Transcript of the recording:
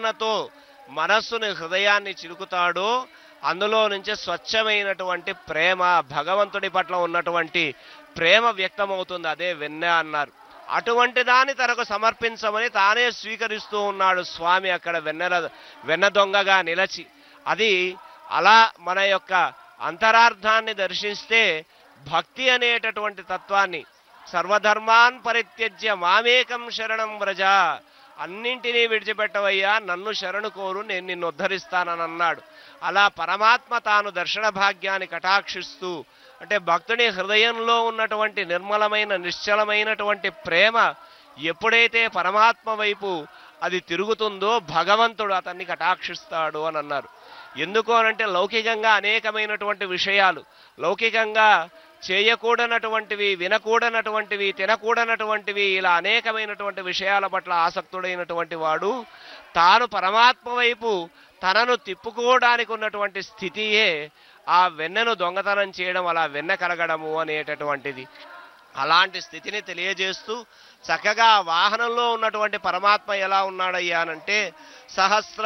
భావనతో మనస్సుని హృదయాన్ని చిలుకుతాడో అందులో నుంచి స్వచ్ఛమైనటువంటి ప్రేమ భగవంతుడి పట్ల ఉన్నటువంటి ప్రేమ వ్యక్తమవుతుంది అదే వెన్నె అన్నారు అటువంటి దాన్ని తనకు సమర్పించమని తానే స్వీకరిస్తూ ఉన్నాడు స్వామి అక్కడ వెన్నెల వెన్న దొంగగా నిలచి అది అలా మన యొక్క అంతరార్థాన్ని దర్శిస్తే భక్తి అనేటటువంటి తత్వాన్ని సర్వధర్మాన్ పరిత్యజ్య మామేకం శరణం వ్రజ అన్నింటినీ విడిచిపెట్టవయ్యా నన్ను శరణు కోరు నేను నిన్ను ఉద్ధరిస్తానని అన్నాడు అలా పరమాత్మ తాను దర్శన భాగ్యాన్ని కటాక్షిస్తూ అంటే భక్తుని హృదయంలో ఉన్నటువంటి నిర్మలమైన నిశ్చలమైనటువంటి ప్రేమ ఎప్పుడైతే పరమాత్మ వైపు అది తిరుగుతుందో భగవంతుడు అతన్ని కటాక్షిస్తాడు అని అన్నారు ఎందుకు అనంటే లౌకికంగా అనేకమైనటువంటి విషయాలు లౌకికంగా చేయకూడనటువంటివి వినకూడనటువంటివి తినకూడనటువంటివి ఇలా అనేకమైనటువంటి విషయాల పట్ల ఆసక్తుడైనటువంటి వాడు తాను పరమాత్మ వైపు తనను తిప్పుకోవడానికి ఉన్నటువంటి స్థితియే ఆ వెన్నెను దొంగతనం చేయడం అలా వెన్న కలగడము అనేటటువంటిది అలాంటి స్థితిని తెలియజేస్తూ చక్కగా ఆ వాహనంలో ఉన్నటువంటి పరమాత్మ ఎలా ఉన్నాడయ్యానంటే సహస్ర